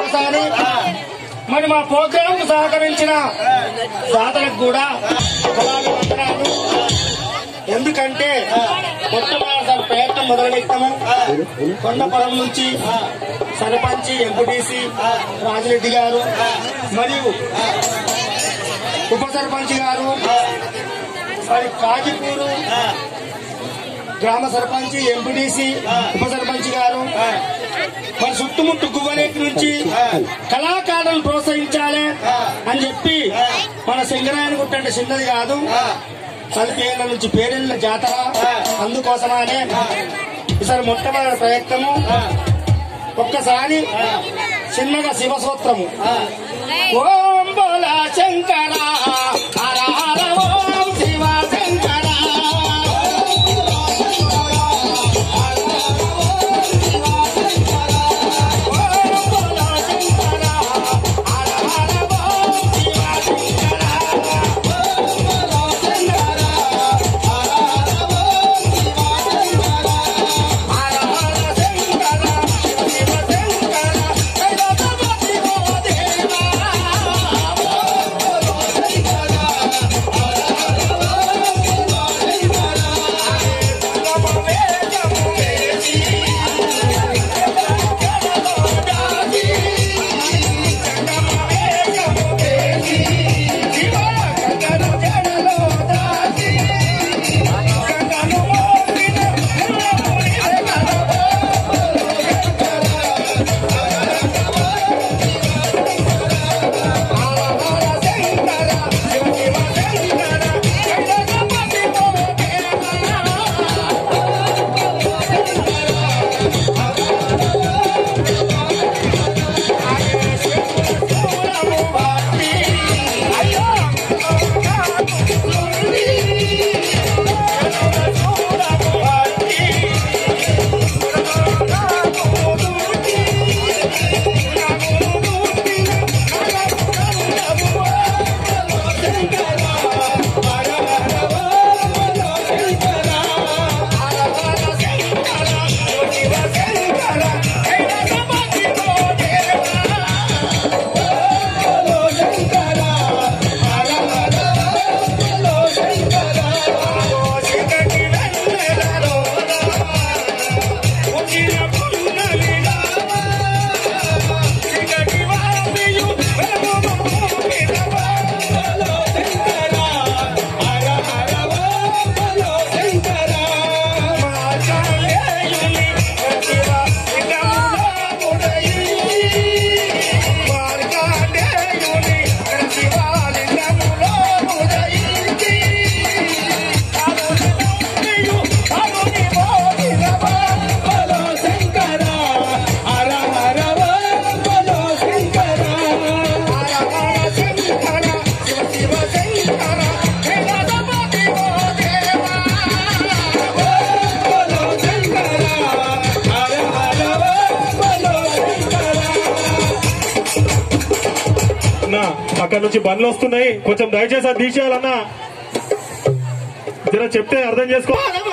భరోసాని మరి మా ప్రోగ్రాం కు సహకరించిన దాతలకు కూడా అలాగే వందనాలు ఎందుకంటే మొట్టమొదటిసారి ప్రయత్నం మొదలెట్టాము కొండపురం నుంచి సర్పంచి ఎంపీటీసీ రాజిరెడ్డి గారు మరియు ఉప సర్పంచ్ గారు మరి కాజీపూరు గ్రామ సర్పంచ్ ఎంపీటీసీ ఉప సర్పంచ్ గారు మరి చుట్టుముట్టు గువ్వలేటి నుంచి కళాకారులను ప్రోత్సహించాలి అని చెప్పి మన సింగరాయన గుట్ట అంటే చిన్నది కాదు పదిహేనుల నుంచి పేరెళ్ళ జాతర అందుకోసమనే ఈసారి మొట్టమొదటి ప్రయత్నము ఒక్కసారి చిన్నగా శివసూత్రము ఓం బోలా శంకర హర హర ఓం శివ శంకర అన్నా అక్కడ నుంచి బండ్లు వస్తున్నాయి కొంచెం దయచేసి అది తీసేయాలన్నా జర చెప్తే అర్థం చేసుకో పాలవ